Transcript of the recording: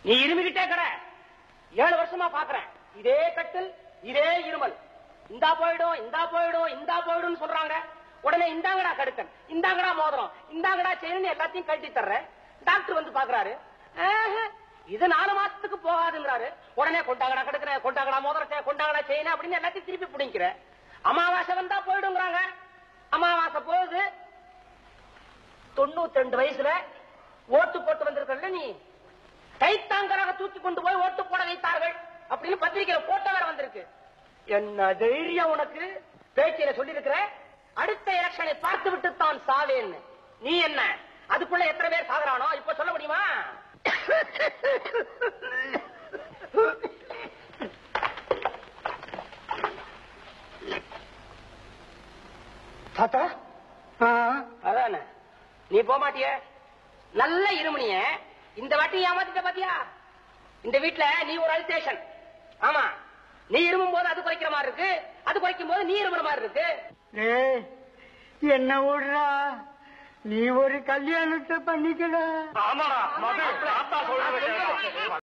நீ இருமிக்கிட்டே கட ஏழு வருஷமா பாக்குறேன் இதே கட்டில் இதே இருமல் இந்தா போயிடும் இந்தா போயிடும் இந்தா போயிடும் சொல்றாங்க உடனே இந்தாங்கடா கடுக்கன் இந்தாங்கடா மோதிரம் இந்தாங்கடா செயின் எல்லாத்தையும் கழட்டி தர்றேன் டாக்டர் வந்து பாக்குறாரு ஆஹா, இது நாலு மாசத்துக்கு போகாதுங்கிறாரு உடனே கொண்டாங்கடா கடுக்கிறேன் கொண்டாங்கடா மோதிரத்தை கொண்டாங்கடா செயின் அப்படின்னு எல்லாத்தையும் திருப்பி பிடிக்கிற அமாவாசை வந்தா போயிடுங்கிறாங்க அமாவாசை போகுது தொண்ணூத்தி ரெண்டு வயசுல ஓட்டு போட்டு வந்திருக்கல நீ கைத்தாங்கராக தூக்கி கொண்டு போய் ஓட்டு போட வைத்தார்கள் அப்படின்னு பத்திரிகையில போட்டோ வேற வந்திருக்கு என்ன தைரியம் உனக்கு பேச்சில சொல்லியிருக்கிற அடுத்த எலெக்ஷனை பார்த்து விட்டு தான் சாவேன்னு நீ என்ன அதுக்குள்ள எத்தனை பேர் சாகுறானோ இப்ப சொல்ல முடியுமா தாத்தா அதானே நீ போக மாட்டிய நல்ல இருமணிய இந்த வாட்டி ஏமாத்திட்ட பாத்தியா இந்த வீட்ல நீ ஒரு அல்டேஷன் ஆமா நீ இருமும் போது அது குறைக்கிற மாதிரி இருக்கு அது குறைக்கும் போது நீ இருமுற மாதிரி இருக்கு டேய், என்ன விடுறா நீ ஒரு கல்யாணத்தை பண்ணிக்கடா ஆமாடா மது தாத்தா சொல்றத கேளு.